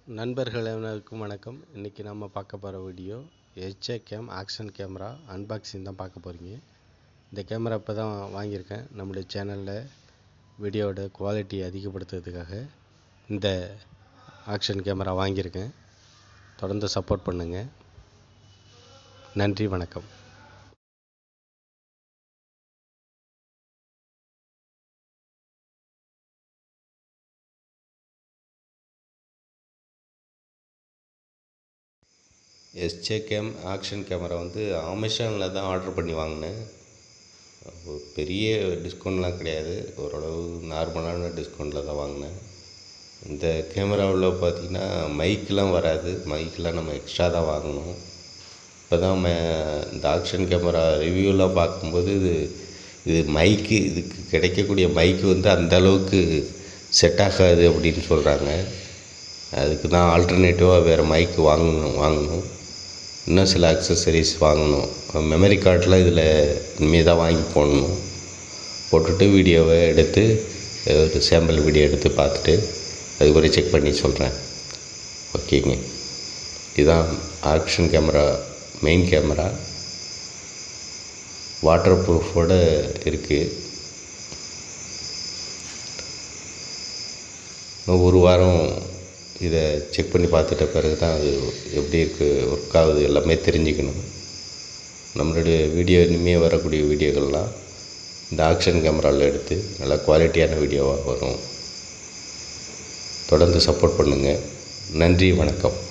நண்பர்கள் அனைவருக்கும் வணக்கம் இன்றைக்கி நம்ம பார்க்க போகிற வீடியோ ஹெச்ஏ கேம் ஆக்ஷன் கேமரா அன்பாக்சிங் தான் பார்க்க போகிறீங்க இந்த கேமரா இப்போ தான் வாங்கியிருக்கேன் நம்முடைய சேனலில் வீடியோவோட குவாலிட்டி அதிகப்படுத்துறதுக்காக இந்த ஆக்ஷன் கேமரா வாங்கியிருக்கேன் தொடர்ந்து சப்போர்ட் பண்ணுங்கள் நன்றி வணக்கம் எஸ்ஜே கேம் ஆக்ஷன் கேமரா வந்து அமேசானில் தான் ஆர்டர் பண்ணி வாங்கினேன் அப்போ பெரிய டிஸ்கவுண்ட்லாம் கிடையாது ஓரளவு நார்மலான டிஸ்கவுண்ட்டில் தான் வாங்கினேன் இந்த கேமராவில் பார்த்திங்கன்னா மைக்கெலாம் வராது மைக்கெலாம் நம்ம எக்ஸ்ட்ரா தான் வாங்கணும் இப்போ தான் ம இந்த ஆக்ஷன் கேமரா ரிவ்யூலாம் பார்க்கும்போது இது இது மைக்கு இதுக்கு கிடைக்கக்கூடிய மைக்கு வந்து அந்த அளவுக்கு செட் ஆகாது அப்படின்னு சொல்கிறாங்க அதுக்கு தான் ஆல்டர்னேட்டிவாக வேறு மைக்கு வாங்கணும் வாங்கணும் இன்னும் சில அக்சசரிஸ் வாங்கணும் மெமரி கார்டெலாம் இதில் இனிமேல் தான் வாங்கி போடணும் போட்டுட்டு வீடியோவை எடுத்து ஒரு சாம்பிள் வீடியோ எடுத்து பார்த்துட்டு அதுக்கப்புறம் செக் பண்ணி சொல்கிறேன் ஓகேங்க இதுதான் action camera main camera water ப்ரூஃபோடு இருக்குது இன்னும் ஒரு வாரம் இதை செக் பண்ணி பார்த்துட்ட பிறகு தான் அது எப்படி இருக்குது ஒர்க் ஆகுது எல்லாமே தெரிஞ்சுக்கணும் நம்மளுடைய வீடியோ இனிமேல் வரக்கூடிய வீடியோக்கள்லாம் இந்த ஆக்ஷன் கேமராவில் எடுத்து நல்லா குவாலிட்டியான வீடியோவாக வரும் தொடர்ந்து சப்போர்ட் பண்ணுங்கள் நன்றி வணக்கம்